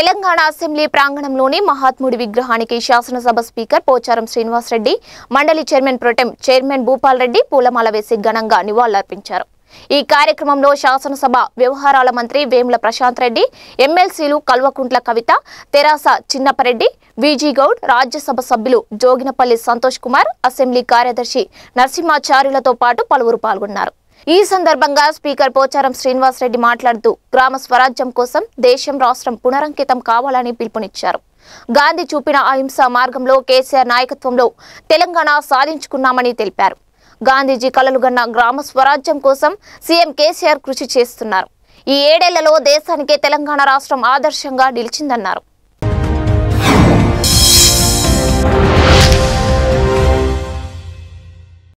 Telangana assembly ప్రాంగణంలోని మహాత్ముడి విగ్రహానికి శాసనసభ speaker Pocharam Srinivasareddy మండలి chairman protem chairman Bhupal Reddy పూలమాల వేసి ఘనంగా నివాళులర్పించారు ఈ కార్యక్రమంలో శాసనసభ వ్యవహారాల మంత్రి వేముల ప్రశాంత్ రెడ్డి ఎమ్మెల్సీలు కల్వకుంట్ల కవిత తెరాస చిన్నపరెడ్డి విజీ గౌడ్ రాజ్యసభ సభ్యులు జోగినపల్లి సంతోష్ కుమార్ అసెంబ్లీ కార్యదర్శి నరసింహాచార్యులతో పాటు పలువురు పాల్గొన్నారు ఈ సందర్భంగా స్పీకర్ పోచారం శ్రీనివాస్ రెడ్డి మాట్లాడుతూ గ్రామ స్వరాజ్యం కోసం దేశం రాష్ట్రం పునరంకితం కావాలని పిలుపునిచ్చారు గాంధీ చూపిన అహింస మార్గంలో కేసీఆర్ నాయకత్వంలో తెలంగాణ సాధించుకున్నామని తెలిపారు గాంధీజీ కలలుగన్న గ్రామ స్వరాజ్యం కోసం సీఎం కేసీఆర్ కృషి చేస్తున్నారు ఈ ఏడేళ్లలో దేశానికే తెలంగాణ రాష్ట్రం ఆదర్శంగా నిలిచిందన్నారు